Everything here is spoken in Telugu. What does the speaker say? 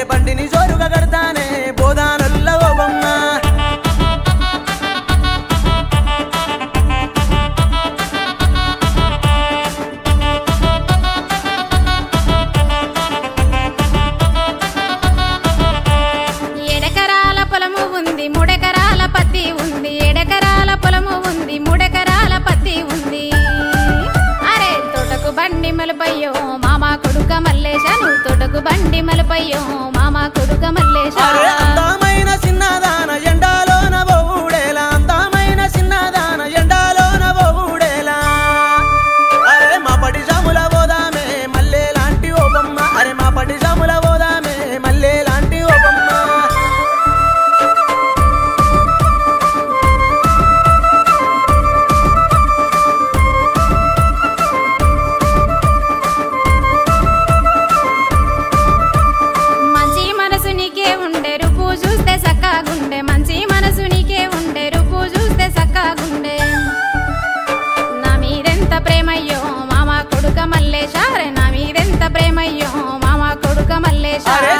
బండిని జోరుగా కడతానే బోధానల్ల ఓ బొమ్మ ఎడెకరాల పొలము ఉంది మూడెకరాల పత్తి ఉంది ఎడెకరాల పొలము ఉంది మూడెకరాల పత్తి ఉంది అరే తోటకు బండి మలుపయ్యో మామ కొడుక మల్లేశ నువ్వు తోటకు బండి మలుపయ్యో మామ కొడుక మల్లేశ అరే అందమైన చిన్నదాన ఎండాలోన బొవుడేలా అందమైన చిన్నదాన ఎండాలోన బొవుడేలా అరే మా పటి జాముల పోదామే మల్లె లాంటి ఓ బొమ్మ అరే మా పటి జాముల పోదామే మల్లె లాంటి ఓ బొమ్మ మంచి మనసు నీకే ఉండే రూపు చూస్తే సక్కాగుండే మంచి మనసు నీకే ఉండే రూపు చూస్తే సక్కాగుండే నా మీదెంత ప్రేమయ్యో మామ కొడుక మల్లేశ రే నా మీదెంత ప్రేమయ్యో మామ కొడుక మల్లేశ అరే